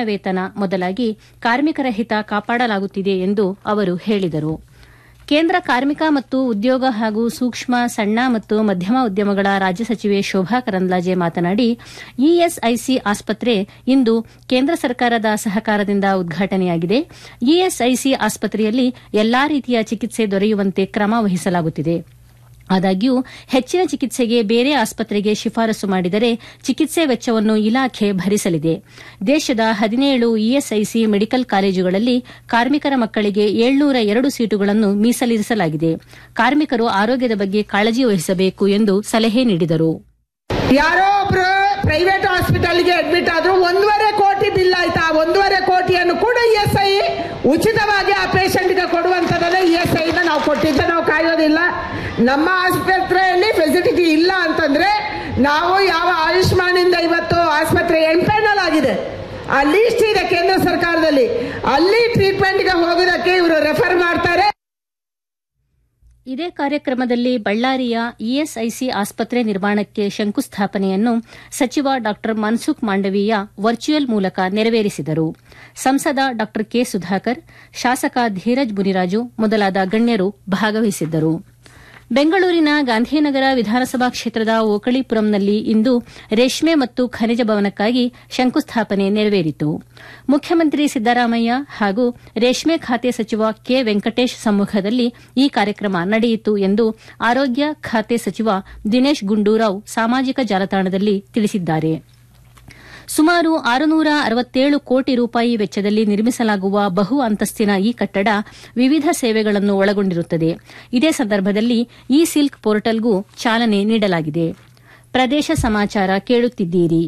ವೇತನ ಮೊದಲಾಗಿ ಕಾರ್ಮಿಕರ ಹಿತ ಕಾಪಾಡಲಾಗುತ್ತಿದೆ ಎಂದು ಅವರು ಹೇಳಿದರು ಕೇಂದ್ರ ಕಾರ್ಮಿಕ ಮತ್ತು ಉದ್ಯೋಗ ಹಾಗೂ ಸೂಕ್ಷ್ಮ ಸಣ್ಣ ಮತ್ತು ಮಧ್ಯಮ ಉದ್ಯಮಗಳ ರಾಜ್ಯ ಸಚಿವೆ ಶೋಭಾ ಕರಂದ್ಲಾಜೆ ಮಾತನಾಡಿ ಇಎಸ್ಐಸಿ ಆಸ್ಪತ್ರೆ ಇಂದು ಕೇಂದ್ರ ಸರ್ಕಾರದ ಸಹಕಾರದಿಂದ ಉದ್ಘಾಟನೆಯಾಗಿದೆ ಇಎಸ್ಐಸಿ ಆಸ್ಪತ್ರೆಯಲ್ಲಿ ಎಲ್ಲಾ ರೀತಿಯ ಚಿಕಿತ್ಸೆ ದೊರೆಯುವಂತೆ ಕ್ರಮ ವಹಿಸಲಾಗುತ್ತಿದೆ ಆದಾಗ್ಯೂ ಹೆಚ್ಚಿನ ಚಿಕಿತ್ಸೆಗೆ ಬೇರೆ ಆಸ್ಪತ್ರೆಗೆ ಶಿಫಾರಸು ಮಾಡಿದರೆ ಚಿಕಿತ್ಸೆ ವೆಚ್ಚವನ್ನು ಇಲಾಖೆ ಭರಿಸಲಿದೆ ದೇಶದ ಹದಿನೇಳು ಇಎಸ್ಐಸಿ ಮೆಡಿಕಲ್ ಕಾಲೇಜುಗಳಲ್ಲಿ ಕಾರ್ಮಿಕರ ಮಕ್ಕಳಿಗೆ ಏಳ್ನೂರ ಎರಡು ಸೀಟುಗಳನ್ನು ಮೀಸಲಿರಿಸಲಾಗಿದೆ ಕಾರ್ಮಿಕರು ಆರೋಗ್ಯದ ಬಗ್ಗೆ ಕಾಳಜಿ ವಹಿಸಬೇಕು ಎಂದು ಸಲಹೆ ನೀಡಿದರು ಯಾರೋ ಒಬ್ರು ಪ್ರೈವೇಟ್ ಹಾಸ್ಪಿಟಲ್ಗೆ ಅಡ್ಮಿಟ್ ಆದ್ರು ಒಂದೂವರೆ ಕೋಟಿ ಬಿಲ್ ಆಯ್ತಾ ಒಂದೂವರೆ ಕೋಟಿಯನ್ನು ಕೂಡ ಇ ಎಸ್ ಐ ಉಚಿತವಾಗಿ ಆ ಪೇಷಂಟ್ಗೆ ಕೊಡುವಂಥದ್ದನ್ನ ಇ ಎಸ್ ಐನ ನಾವು ಕೊಟ್ಟಿದ್ದ ನಾವು ಕಾಯೋದಿಲ್ಲ ನಮ್ಮ ಆಸ್ಪತ್ರೆಯಲ್ಲಿ ಫೆಸಿಲಿಟಿ ಇಲ್ಲ ಅಂತಂದ್ರೆ ನಾವು ಯಾವ ಆಯುಷ್ಮಾನಿಂದ ಇವತ್ತು ಆಸ್ಪತ್ರೆ ಎಂಪೆನಲ್ ಆಗಿದೆ ಆ ಲೀಸ್ಟ್ ಇದೆ ಕೇಂದ್ರ ಸರ್ಕಾರದಲ್ಲಿ ಅಲ್ಲಿ ಟ್ರೀಟ್ಮೆಂಟ್ಗೆ ಹೋಗೋದಕ್ಕೆ ಇವರು ರೆಫರ್ ಮಾಡ್ತಾರೆ ಇದೇ ಕಾರ್ಯಕ್ರಮದಲ್ಲಿ ಬಳ್ಳಾರಿಯ ಇಎಸ್ಐಸಿ ಆಸ್ಪತ್ರೆ ನಿರ್ಮಾಣಕ್ಕೆ ಶಂಕುಸ್ಥಾಪನೆಯನ್ನು ಸಚಿವ ಡಾ ಮನ್ಸುಖ್ ಮಾಂಡವೀಯ ವರ್ಚುವಲ್ ಮೂಲಕ ನೆರವೇರಿಸಿದರು ಸಂಸದ ಡಾ ಕೆ ಸುಧಾಕರ್ ಶಾಸಕ ಧೀರಜ್ ಮುನಿರಾಜು ಮೊದಲಾದ ಗಣ್ಯರು ಭಾಗವಹಿಸಿದ್ದರು ಬೆಂಗಳೂರಿನ ಗಾಂಧಿನಗರ ವಿಧಾನಸಭಾ ಕ್ಷೇತ್ರದ ಓಕಳಿಪುರಂನಲ್ಲಿ ಇಂದು ರೇಷ್ಮೆ ಮತ್ತು ಖನಿಜ ಭವನಕ್ಕಾಗಿ ಶಂಕುಸ್ಥಾಪನೆ ನೆರವೇರಿತು ಮುಖ್ಯಮಂತ್ರಿ ಸಿದ್ದರಾಮಯ್ಯ ಹಾಗೂ ರೇಷ್ಮೆ ಖಾತೆ ಸಚಿವ ಕೆ ವೆಂಕಟೇಶ್ ಸಮ್ಮುಖದಲ್ಲಿ ಈ ಕಾರ್ಯಕ್ರಮ ನಡೆಯಿತು ಎಂದು ಆರೋಗ್ಯ ಖಾತೆ ಸಚಿವ ದಿನೇಶ್ ಗುಂಡೂರಾವ್ ಸಾಮಾಜಿಕ ಜಾಲತಾಣದಲ್ಲಿ ತಿಳಿಸಿದ್ದಾರೆ ಸುಮಾರು ಆರುನೂರ ಅರವತ್ತೇಳು ಕೋಟಿ ರೂಪಾಯಿ ವೆಚ್ಚದಲ್ಲಿ ನಿರ್ಮಿಸಲಾಗುವ ಬಹು ಅಂತಸ್ತಿನ ಈ ಕಟ್ಟಡ ವಿವಿಧ ಸೇವೆಗಳನ್ನು ಒಳಗೊಂಡಿರುತ್ತದೆ ಇದೇ ಸಂದರ್ಭದಲ್ಲಿ ಇ ಸಿಲ್ಕ್ ಪೋರ್ಟಲ್ಗೂ ಚಾಲನೆ ನೀಡಲಾಗಿದೆ ಪ್ರದೇಶ ಸಮಾಚಾರ ಕೇಳುತ್ತಿದ್ದೀರಿ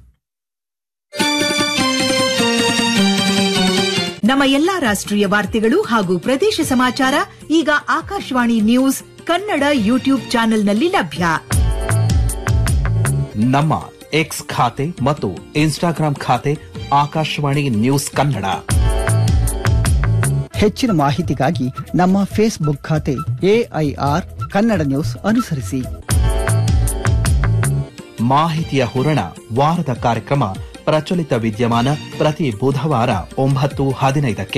ನಮ್ಮ ಎಲ್ಲಾ ರಾಷ್ಟ್ರೀಯ ವಾರ್ತೆಗಳು ಹಾಗೂ ಪ್ರದೇಶ ಸಮಾಚಾರ ಈಗ ಆಕಾಶವಾಣಿ ನ್ಯೂಸ್ ಕನ್ನಡ ಯೂಟ್ಯೂಬ್ ಚಾನೆಲ್ನಲ್ಲಿ ಲಭ್ಯ ನಮ್ಮ ಎಕ್ಸ್ ಖಾತೆ ಮತ್ತು ಇನ್ಸ್ಟಾಗ್ರಾಂ ಖಾತೆ ಆಕಾಶವಾಣಿ ನ್ಯೂಸ್ ಕನ್ನಡ ಹೆಚ್ಚಿನ ಮಾಹಿತಿಗಾಗಿ ನಮ್ಮ ಫೇಸ್ಬುಕ್ ಖಾತೆ ಎಐಆರ್ ಕನ್ನಡ ನ್ಯೂಸ್ ಅನುಸರಿಸಿ ಮಾಹಿತಿಯ ಹೂರಣ ವಾರದ ಕಾರ್ಯಕ್ರಮ ಪ್ರಚಲಿತ ವಿದ್ಯಮಾನ ಪ್ರತಿ ಬುಧವಾರ ಒಂಬತ್ತು ಹದಿನೈದಕ್ಕೆ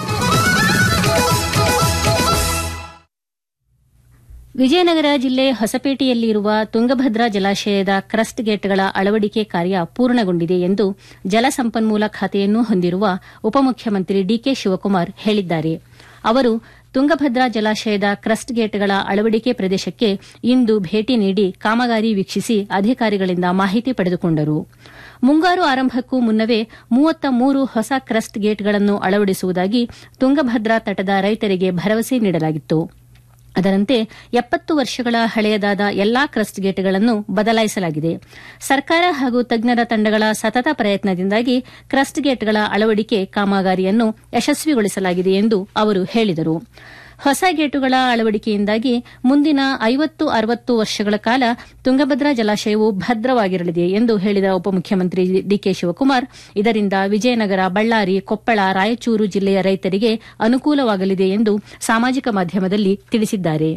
ವಿಜಯನಗರ ಜಿಲ್ಲೆ ಹೊಸಪೇಟೆಯಲ್ಲಿರುವ ತುಂಗಭದ್ರಾ ಜಲಾಶಯದ ಕ್ರಸ್ಟ್ ಗೇಟ್ಗಳ ಅಳವಡಿಕೆ ಕಾರ್ಯ ಪೂರ್ಣಗೊಂಡಿದೆ ಎಂದು ಜಲಸಂಪನ್ಮೂಲ ಖಾತೆಯನ್ನು ಹೊಂದಿರುವ ಉಪಮುಖ್ಯಮಂತ್ರಿ ಡಿಕೆ ಶಿವಕುಮಾರ್ ಹೇಳಿದ್ದಾರೆ ಅವರು ತುಂಗಭದ್ರಾ ಜಲಾಶಯದ ಕ್ರಸ್ಟ್ ಗೇಟ್ಗಳ ಅಳವಡಿಕೆ ಪ್ರದೇಶಕ್ಕೆ ಇಂದು ಭೇಟಿ ನೀಡಿ ಕಾಮಗಾರಿ ವೀಕ್ಷಿಸಿ ಅಧಿಕಾರಿಗಳಿಂದ ಮಾಹಿತಿ ಪಡೆದುಕೊಂಡರು ಮುಂಗಾರು ಆರಂಭಕ್ಕೂ ಮುನ್ನವೇ ಮೂವತ್ತ ಮೂರು ಹೊಸ ಕ್ರಸ್ಟ್ ಗೇಟ್ಗಳನ್ನು ಅಳವಡಿಸುವುದಾಗಿ ತುಂಗಭದ್ರಾ ತಟದ ರೈತರಿಗೆ ಭರವಸೆ ನೀಡಲಾಗಿತ್ತು ಅದರಂತೆ ಎಪ್ಪತ್ತು ವರ್ಷಗಳ ಹಳೆಯದಾದ ಎಲ್ಲಾ ಕ್ರಸ್ಟ್ ಗೇಟ್ಗಳನ್ನು ಬದಲಾಯಿಸಲಾಗಿದೆ ಸರ್ಕಾರ ಹಾಗೂ ತಜ್ಞರ ತಂಡಗಳ ಸತತ ಪ್ರಯತ್ನದಿಂದಾಗಿ ಕ್ರಸ್ಟ್ ಗೇಟ್ಗಳ ಅಳವಡಿಕೆ ಕಾಮಗಾರಿಯನ್ನು ಯಶಸ್ವಿಗೊಳಿಸಲಾಗಿದೆ ಎಂದು ಅವರು ಹೇಳಿದರು ಹೊಸ ಗೇಟುಗಳ ಅಳವಡಿಕೆಯಿಂದಾಗಿ ಮುಂದಿನ ಐವತ್ತು ಅರವತ್ತು ವರ್ಷಗಳ ಕಾಲ ತುಂಗಭದ್ರಾ ಜಲಾಶಯವು ಭದ್ರವಾಗಿರಲಿದೆ ಎಂದು ಹೇಳಿದ ಉಪಮುಖ್ಯಮಂತ್ರಿ ಡಿಕೆ ಶಿವಕುಮಾರ್ ಇದರಿಂದ ವಿಜಯನಗರ ಬಳ್ಳಾರಿ ಕೊಪ್ಪಳ ರಾಯಚೂರು ಜಿಲ್ಲೆಯ ರೈತರಿಗೆ ಅನುಕೂಲವಾಗಲಿದೆ ಎಂದು ಸಾಮಾಜಿಕ ಮಾಧ್ಯಮದಲ್ಲಿ ತಿಳಿಸಿದ್ದಾರೆ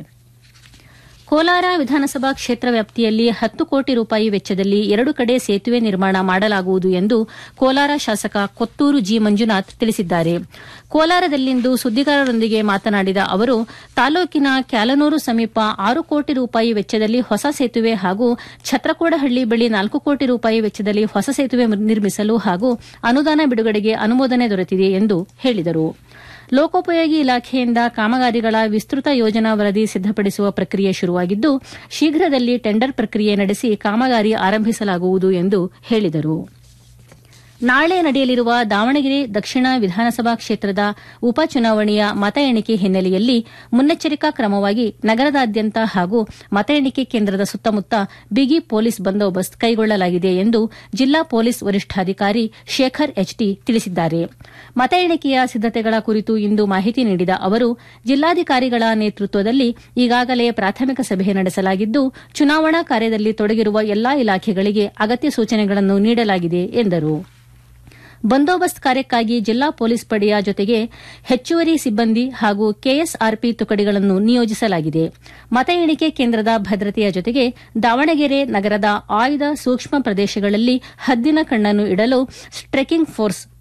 ಕೋಲಾರ ವಿಧಾನಸಭಾ ಕ್ಷೇತ್ರ ವ್ಯಾಪ್ತಿಯಲ್ಲಿ ಹತ್ತು ಕೋಟಿ ರೂಪಾಯಿ ವೆಚ್ಚದಲ್ಲಿ ಎರಡು ಕಡೆ ಸೇತುವೆ ನಿರ್ಮಾಣ ಮಾಡಲಾಗುವುದು ಎಂದು ಕೋಲಾರ ಶಾಸಕ ಕೊತ್ತೂರು ಜಿ ಮಂಜುನಾಥ್ ತಿಳಿಸಿದ್ದಾರೆ ಕೋಲಾರದಲ್ಲಿಂದು ಸುದ್ದಿಗಾರರೊಂದಿಗೆ ಮಾತನಾಡಿದ ಅವರು ತಾಲೂಕಿನ ಕ್ಯಾಲನೂರು ಸಮೀಪ ಆರು ಕೋಟಿ ರೂಪಾಯಿ ವೆಚ್ಚದಲ್ಲಿ ಹೊಸ ಸೇತುವೆ ಹಾಗೂ ಛತ್ರಕೋಡಹಳ್ಳಿ ಬಳಿ ನಾಲ್ಕು ಕೋಟಿ ರೂಪಾಯಿ ವೆಚ್ಚದಲ್ಲಿ ಹೊಸ ಸೇತುವೆ ನಿರ್ಮಿಸಲು ಹಾಗೂ ಅನುದಾನ ಬಿಡುಗಡೆಗೆ ಅನುಮೋದನೆ ದೊರೆತಿದೆ ಎಂದು ಹೇಳಿದರು ಲೋಕೋಪಯೋಗಿ ಇಲಾಖೆಯಿಂದ ಕಾಮಗಾರಿಗಳ ವಿಸ್ತೃತ ಯೋಜನಾ ವರದಿ ಸಿದ್ದಪಡಿಸುವ ಪ್ರಕ್ರಿಯೆ ಶುರುವಾಗಿದ್ದು ಶೀಘ್ರದಲ್ಲಿ ಟೆಂಡರ್ ಪ್ರಕ್ರಿಯೆ ನಡೆಸಿ ಕಾಮಗಾರಿ ಆರಂಭಿಸಲಾಗುವುದು ಎಂದು ಹೇಳಿದರು ನಾಳೆ ನಡೆಯಲಿರುವ ದಾವಣಗೆರೆ ದಕ್ಷಿಣ ವಿಧಾನಸಭಾ ಕ್ಷೇತ್ರದ ಉಪಚುನಾವಣೆಯ ಮತ ಎಣಿಕೆ ಹಿನ್ನೆಲೆಯಲ್ಲಿ ಮುನ್ನೆಚ್ಚರಿಕಾ ಕ್ರಮವಾಗಿ ನಗರದಾದ್ಯಂತ ಹಾಗೂ ಮತ ಎಣಿಕೆ ಕೇಂದ್ರದ ಸುತ್ತಮುತ್ತ ಬಿಗಿ ಪೊಲೀಸ್ ಬಂದೋಬಸ್ತ್ ಕೈಗೊಳ್ಳಲಾಗಿದೆ ಎಂದು ಜಿಲ್ಲಾ ಪೊಲೀಸ್ ವರಿಷ್ಠಾಧಿಕಾರಿ ಶೇಖರ್ ಎಚ್ಟಿ ತಿಳಿಸಿದ್ದಾರೆ ಮತ ಎಣಿಕೆಯ ಸಿದ್ದತೆಗಳ ಕುರಿತು ಇಂದು ಮಾಹಿತಿ ನೀಡಿದ ಅವರು ಜಿಲ್ಲಾಧಿಕಾರಿಗಳ ನೇತೃತ್ವದಲ್ಲಿ ಈಗಾಗಲೇ ಪ್ರಾಥಮಿಕ ಸಭೆ ನಡೆಸಲಾಗಿದ್ದು ಚುನಾವಣಾ ಕಾರ್ಯದಲ್ಲಿ ತೊಡಗಿರುವ ಎಲ್ಲಾ ಇಲಾಖೆಗಳಿಗೆ ಅಗತ್ಯ ಸೂಚನೆಗಳನ್ನು ನೀಡಲಾಗಿದೆ ಎಂದರು ಬಂದೋಬಸ್ತ್ ಕಾರ್ಯಕ್ಕಾಗಿ ಜಿಲ್ಲಾ ಪೊಲೀಸ್ ಪಡೆಯ ಜೊತೆಗೆ ಹೆಚ್ಚುವರಿ ಸಿಬ್ಬಂದಿ ಹಾಗೂ ಕೆಎಸ್ಆರ್ಪಿ ತುಕಡಿಗಳನ್ನು ನಿಯೋಜಿಸಲಾಗಿದೆ ಮತ ಎಣಿಕೆ ಕೇಂದ್ರದ ಭದ್ರತೆಯ ಜೊತೆಗೆ ದಾವಣಗೆರೆ ನಗರದ ಆಯ್ದ ಸೂಕ್ಷ್ಮ ಪ್ರದೇಶಗಳಲ್ಲಿ ಹದ್ದಿನ ಕಣ್ಣನ್ನು ಇಡಲು ಟ್ರೆಕಿಂಗ್ ಫೋರ್ಸ್